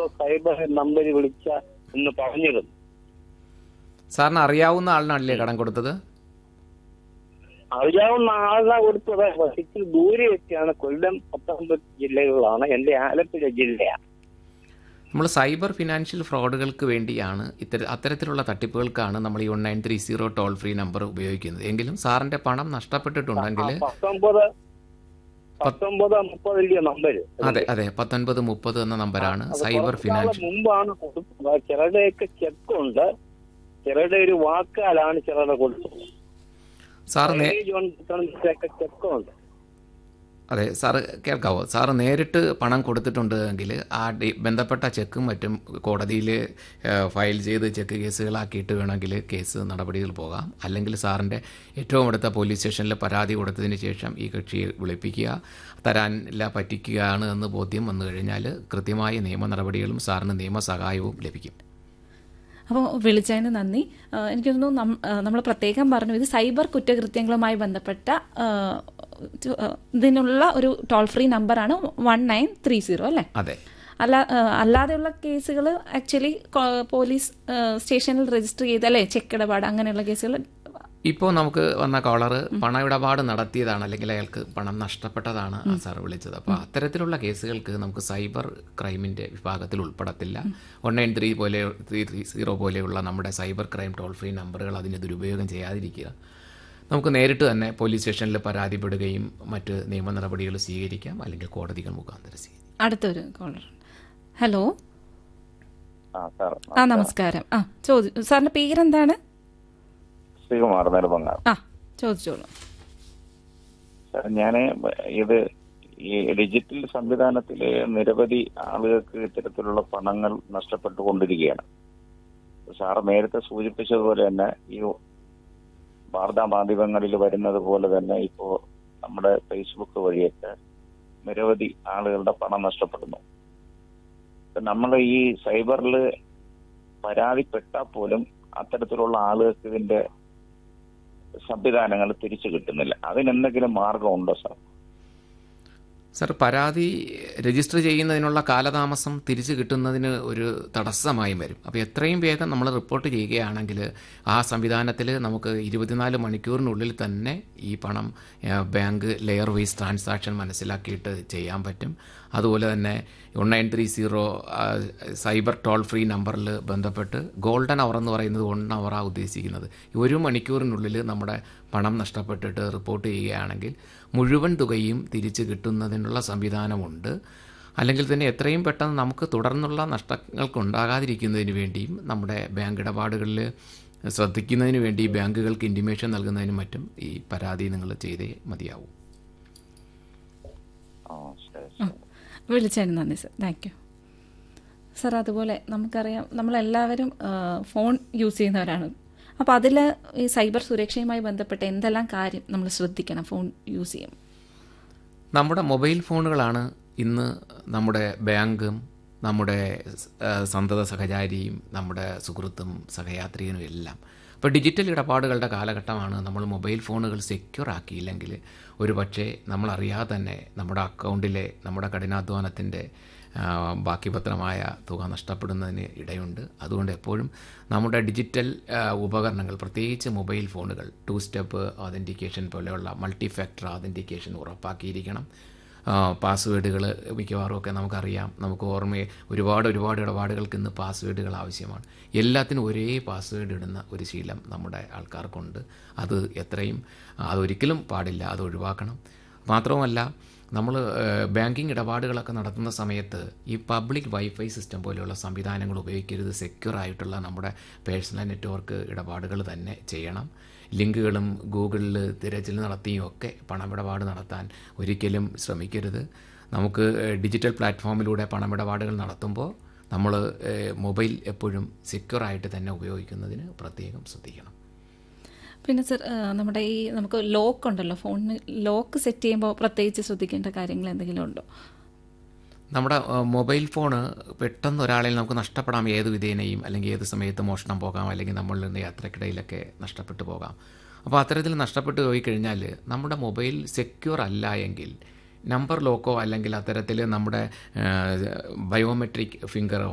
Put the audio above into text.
Zero cyber number വിളിച്ച എന്ന് പറഞ്ഞിരുന്നു സാറിന് അറിയാവുന്ന ആളിനാണല്ലേ കടം കൊടുത്തത് അറിയാവുന്ന ആളെ കൊടുത്തത് പക്ഷെ ഇച്ചിരി ദൂരെയൊക്കെയാണ് കൊല്ലം പത്തനംതിട്ട ജില്ലകളാണ് എന്റെ ആലപ്പുഴ ജില്ലയാണ് നമ്മൾ സൈബർ ഫിനാൻഷ്യൽ ഫ്രോഡുകൾക്ക് വേണ്ടിയാണ് ഇത്തര അത്തരത്തിലുള്ള തട്ടിപ്പുകൾക്കാണ് നമ്മൾ ഈ one nine three zero toll free number ഉപയോഗിക്കുന്നത് എങ്കിലും സാറിന്റെ പണം നഷ്ടപ്പെട്ടിട്ടുണ്ടെങ്കിൽ പത്തൊമ്പത് പത്തൊമ്പത് മുപ്പതിന്റെ നമ്പര് അതെ അതെ പത്തൊൻപത് മുപ്പത് എന്ന നമ്പറാണ് സൈബർ ഫിനാൻഷ്യൽ മുമ്പാണ് കൊടുത്തത് ചിലരുടെയൊക്കെ ചെക്കുണ്ട് ചിലരുടെ ഒരു വാക്കാലാണ് ചിലരുടെ കൊടുത്തത് സാർ നേ ഒക്കെ ചെക്കുണ്ട് അതെ സാറ് കേൾക്കാവോ സാറ് നേരിട്ട് പണം കൊടുത്തിട്ടുണ്ട് എങ്കിൽ ആ ഡി- ബന്ധപ്പെട്ട ചെക്കും മറ്റും കോടതിയിൽ ഫയൽ ചെയ്ത് ചെക്ക് കേസുകളാക്കിയിട്ട് വേണമെങ്കിൽ കേസ് നടപടികൾ പോകാം അല്ലെങ്കിൽ സാറിൻ്റെ ഏറ്റവും അടുത്ത പോലീസ് സ്റ്റേഷനിൽ പരാതി കൊടുത്തതിന് ശേഷം ഈ കക്ഷിയെ വിളിപ്പിക്കുക തരാനില്ല പറ്റിക്കുകയാണ് എന്ന് ബോധ്യം വന്നു കഴിഞ്ഞാൽ കൃത്യമായ നിയമ നടപടികളും സാറിന് നിയമസഹായവും ലഭിക്കും അപ്പോൾ വിളിച്ചതിന് നന്ദി ആ, എനിക്ക് തോന്നുന്നു നമ്മൾ പ്രത്യേകം പറഞ്ഞു ഇത് സൈബർ കുറ്റകൃത്യങ്ങളുമായി ബന്ധപ്പെട്ട ആ, ചു- ആ, ഇതിനുള്ള ഒരു ടോൾ ഫ്രീ നമ്പറാണ് വൺ നയൻ ത്രീ സീറോ അല്ലേ അതെ അല്ല ആ, അല്ലാതെയുള്ള കേസുകൾ ആക്ച്വലി പോലീസ് ആ, സ്റ്റേഷനിൽ രജിസ്റ്റർ ചെയ്ത് അല്ലേ ചെക്ക് ഇടപാട് അങ്ങനെയുള്ള കേസുകൾ ഇപ്പോൾ നമുക്ക് വന്ന കോളർ പണ ഇടപാട് നടത്തിയതാണ് അല്ലെങ്കിൽ അയാൾക്ക് പണം നഷ്ടപ്പെട്ടതാണ് ആ സാർ വിളിച്ചത് അപ്പോൾ അത്തരത്തിലുള്ള കേസുകൾക്ക് നമുക്ക് സൈബർ ക്രൈമിൻ്റെ വിഭാഗത്തിൽ ഉൾപ്പെടത്തില്ല വൺ നയൻ ത്രീ പോലെ ത്രീ ത്രീ സീറോ പോലെയുള്ള നമ്മുടെ സൈബർ ക്രൈം ടോൾ ഫ്രീ നമ്പറുകൾ അതിന് ദുരുപയോഗം ചെയ്യാതിരിക്കുക നമുക്ക് നേരിട്ട് തന്നെ പോലീസ് സ്റ്റേഷനിൽ പരാതിപ്പെടുകയും മറ്റ് നിയമ നടപടികൾ സ്വീകരിക്കാം അല്ലെങ്കിൽ കോടതികൾ മുഖാന്തരം സ്വീകരിക്കാം അടുത്തൊരു കോളർ ഹലോ ആ സാർ ആ നമസ്കാരം ആ ചോദി സാറിന്റെ പേരെന്താണ് ശ്രീകുമാർ നെടുമങ്ങാട് ആ ചോദിച്ചോളൂ സാർ ഞാൻ ഇത് ഈ ഡിജിറ്റൽ സംവിധാനത്തിലെ നിരവധി ആളുകൾക്ക് ഇത്തരത്തിലുള്ള പണങ്ങൾ നഷ്ടപ്പെട്ടുകൊണ്ടിരിക്കുകയാണ് സാർ നേരത്തെ സൂചിപ്പിച്ചതുപോലെ തന്നെ ഈ വാർത്താ മാധ്യമങ്ങളിൽ വരുന്നത് പോലെ തന്നെ ഇപ്പോ നമ്മുടെ ഫേസ്ബുക്ക് വഴിയൊക്കെ നിരവധി ആളുകളുടെ പണം നഷ്ടപ്പെടുന്നു നമ്മൾ ഈ സൈബറിൽ പരാതിപ്പെട്ടാൽ പോലും അത്തരത്തിലുള്ള ആളുകൾക്ക് ഇതിന്റെ സംവിധാനങ്ങൾ തിരിച്ചു കിട്ടുന്നില്ല അതിനെന്തെങ്കിലും മാർഗമുണ്ടോ സാർ സർ പരാതി രജിസ്റ്റർ ചെയ്യുന്നതിനുള്ള കാലതാമസം തിരിച്ചു കിട്ടുന്നതിന് ഒരു തടസ്സമായി വരും അപ്പോൾ എത്രയും വേഗം നമ്മൾ റിപ്പോർട്ട് ചെയ്യുകയാണെങ്കിൽ ആ സംവിധാനത്തിൽ നമുക്ക് ഇരുപത്തിനാല് മണിക്കൂറിനുള്ളിൽ തന്നെ ഈ പണം ആ, ബാങ്ക് ലെയർ വൈസ് ട്രാൻസാക്ഷൻ മനസ്സിലാക്കിയിട്ട് ചെയ്യാൻ പറ്റും അതുപോലെ തന്നെ one nine three zero cyber toll free നമ്പറിൽ ബന്ധപ്പെട്ട് ഗോൾഡൻ അവർ എന്ന് പറയുന്നത് വൺ അവറാണ് ഉദ്ദേശിക്കുന്നത് ഈ ഒരു മണിക്കൂറിനുള്ളിൽ നമ്മുടെ പണം നഷ്ടപ്പെട്ടിട്ട് റിപ്പോർട്ട് ചെയ്യുകയാണെങ്കിൽ മുഴുവൻ തുകയും തിരിച്ച് കിട്ടുന്നതിനുള്ള സംവിധാനമുണ്ട് അല്ലെങ്കിൽ തന്നെ എത്രയും പെട്ടെന്ന് നമുക്ക് തുടർന്നുള്ള നഷ്ടങ്ങൾക്ക് ഉണ്ടാകാതിരിക്കുന്നതിന് വേണ്ടിയും നമ്മുടെ ബാങ്ക് ഇടപാടുകളിൽ ശ്രദ്ധിക്കുന്നതിന് വേണ്ടി ബാങ്കുകൾക്ക് ഇൻറ്റിമേഷൻ നൽകുന്നതിനും മറ്റും ഈ പരാതി നിങ്ങൾ ചെയ്തേ മതിയാവും ആ ശരി ശരി. വിളിച്ചതിന് നന്ദി സർ താങ്ക് യു സർ അതുപോലെ നമുക്കറിയാം നമ്മളെല്ലാവരും ആ, ഫോൺ യൂസ് ചെയ്യുന്നവരാണ് അപ്പോൾ അതിൽ ഈ സൈബർ സുരക്ഷയുമായി ബന്ധപ്പെട്ട് എന്തെല്ലാം കാര്യം നമ്മൾ ശ്രദ്ധിക്കണം ഫോൺ യൂസ് ചെയ്യും നമ്മുടെ മൊബൈൽ ഫോണുകളാണ് ഇന്ന് നമ്മുടെ ബാങ്കും നമ്മുടെ ആ, സന്തത സഹചാരിയും നമ്മുടെ സുഹൃത്തും സഹയാത്രികനും എല്ലാം ഇപ്പോൾ ഡിജിറ്റൽ ഇടപാടുകളുടെ കാലഘട്ടമാണ് നമ്മൾ മൊബൈൽ ഫോണുകൾ സെക്യൂർ ആക്കിയില്ലെങ്കിൽ ഒരു പക്ഷേ നമ്മളറിയാതെ തന്നെ നമ്മുടെ അക്കൗണ്ടിലെ നമ്മുടെ കഠിനാധ്വാനത്തിൻ്റെ ആ, ബാക്കി പത്രമായ തുക നഷ്ടപ്പെടുന്നതിന് ഇടയുണ്ട് അതുകൊണ്ട് എപ്പോഴും നമ്മുടെ ഡിജിറ്റൽ ആ, ഉപകരണങ്ങൾ പ്രത്യേകിച്ച് മൊബൈൽ ഫോണുകൾ ടു സ്റ്റെപ്പ് ഒതൻറ്റിക്കേഷൻ പോലെയുള്ള മൾട്ടി ഫാക്ടർ ഒതൻറ്റിക്കേഷൻ ഉറപ്പാക്കിയിരിക്കണം പാസ്വേഡുകൾ മിക്കവാറും ഒക്കെ നമുക്കറിയാം നമുക്ക് ഓർമ്മയെ ഒരുപാട് ഒരുപാട് ഇടപാടുകൾക്ക് ഇന്ന് പാസ്വേഡുകൾ ആവശ്യമാണ് എല്ലാത്തിനും ഒരേ പാസ്വേഡ് ഇടുന്ന ഒരു ശീലം നമ്മുടെ ആൾക്കാർക്കുണ്ട് അത് എത്രയും അതൊരിക്കലും പാടില്ല അത് ഒഴിവാക്കണം മാത്രവുമല്ല നമ്മൾ ബാങ്കിങ് ഇടപാടുകളൊക്കെ നടത്തുന്ന സമയത്ത് ഈ പബ്ലിക് വൈഫൈ സിസ്റ്റം പോലെയുള്ള സംവിധാനങ്ങൾ ഉപയോഗിക്കരുത് സെക്യൂർ ആയിട്ടുള്ള നമ്മുടെ പേഴ്സണൽ നെറ്റ്വർക്ക് ഇടപാടുകൾ തന്നെ ചെയ്യണം ലിങ്കുകളും ഗൂഗിളിൽ തിരച്ചിൽ നടത്തിയും ഒക്കെ പണമിടപാട് നടത്താൻ ഒരിക്കലും ശ്രമിക്കരുത് നമുക്ക് ഏഹ്, ഡിജിറ്റൽ പ്ലാറ്റ്ഫോമിലൂടെ പണമിടപാടുകൾ നടത്തുമ്പോൾ നമ്മൾ ഏഹ്, മൊബൈൽ എപ്പോഴും സെക്യൂർ ആയിട്ട് തന്നെ ഉപയോഗിക്കുന്നതിന് പ്രത്യേകം ശ്രദ്ധിക്കണം പിന്നെ സർ ആ, നമ്മുടെ ഈ നമുക്ക് ലോക്ക് ഉണ്ടല്ലോ ഫോണിന് ലോക്ക് സെറ്റ് ചെയ്യുമ്പോൾ പ്രത്യേകിച്ച് ശ്രദ്ധിക്കേണ്ട കാര്യങ്ങൾ എന്തെങ്കിലും ഉണ്ടോ നമ്മുടെ ഏഹ്, മൊബൈൽ ഫോണ് പെട്ടെന്ന് ഒരാളിൽ നമുക്ക് നഷ്ടപ്പെടാം ഏത് വിധേനയും അല്ലെങ്കിൽ ഏത് സമയത്ത് മോഷണം പോകാം അല്ലെങ്കിൽ നമ്മളിൽ നിന്ന് യാത്രക്കിടയിലൊക്കെ നഷ്ടപ്പെട്ടു പോകാം അപ്പോൾ അത്തരത്തിൽ നഷ്ടപ്പെട്ടു പോയി കഴിഞ്ഞാൽ നമ്മുടെ മൊബൈൽ സെക്യൂർ അല്ല എങ്കിൽ നമ്പർ ലോക്കോ അല്ലെങ്കിൽ അത്തരത്തിൽ നമ്മുടെ ബയോമെട്രിക് ഫിംഗറോ